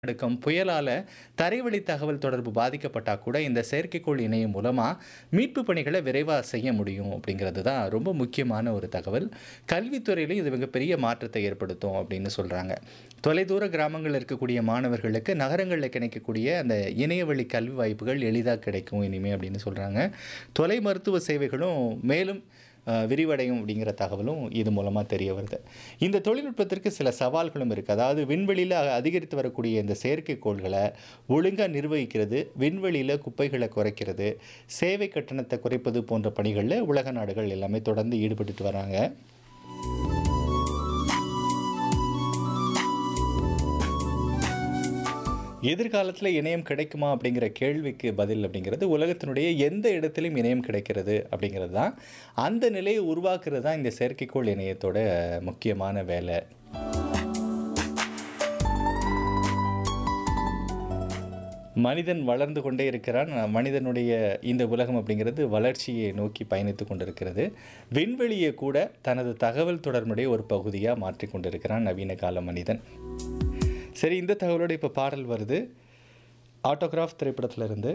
நடுக்கம் புயலால தரைவழி தகவல் தொடர்பு பாதிக்கப்பட்டா கூட இந்த செயற்கைக்கோள் இணையம் மூலமா மீட்பு பணிகளை விரைவா செய்ய முடியும் அப்படிங்கிறது தான் ரொம்ப முக்கியமான ஒரு தகவல் கல்வித்துறையிலும் இது மிகப்பெரிய மாற்றத்தை ஏற்படுத்தும் அப்படின்னு சொல்றாங்க தொலைதூர கிராமங்களில் இருக்கக்கூடிய மாணவர்களுக்கு நகரங்களில் கிடைக்கக்கூடிய அந்த இணையவழி கல்வி வாய்ப்புகள் எளிதாக கிடைக்கும் இனிமே அப்படின்னு சொல்றாங்க தொலை மருத்துவ சேவைகளும் மேலும் அஹ், விரிவடையும் அப்படிங்கிற தகவலும் இது மூலமாக தெரிய வருது இந்த தொழில்நுட்பத்திற்கு சில சவால்களும் இருக்குது அதாவது விண்வெளியில் அதிகரித்து வரக்கூடிய இந்த செயற்கைக்கோள்களை ஒழுங்காக நிர்வகிக்கிறது விண்வெளியில் குப்பைகளை குறைக்கிறது சேவை கட்டணத்தை குறைப்பது போன்ற பணிகளில் உலக நாடுகள் எல்லாமே தொடர்ந்து ஈடுபட்டுட்டு வராங்க எதிர்காலத்தில் இணையம் கிடைக்குமா அப்படிங்கிற கேள்விக்கு பதில் அப்படிங்கிறது உலகத்தினுடைய எந்த இடத்திலும் இணையம் கிடைக்கிறது அப்படிங்கிறது தான் அந்த நிலையை உருவாக்குறது தான் இந்த செயற்கைக்கோள் இணையத்தோட முக்கியமான வேலை மனிதன் வளர்ந்து கொண்டே இருக்கிறான் மனிதனுடைய இந்த உலகம் அப்படிங்கிறது வளர்ச்சியை நோக்கி பயணித்து கொண்டிருக்கிறது விண்வெளியை கூட தனது தகவல் தொடர்புடைய ஒரு பகுதியாக மாற்றிக் கொண்டிருக்கிறான் நவீன கால மனிதன் சரி இந்த தகவலோட இப்போ பாடல் வருது ஆட்டோகிராஃப் திரைப்படத்துல இருந்து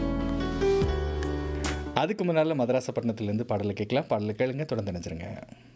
அதுக்கு முன்னால் மதராசப்பட்டினத்துலேருந்து பாடலை கேட்கலாம் பாடலை கேளுங்க தொடர்ந்து நினைச்சிருங்க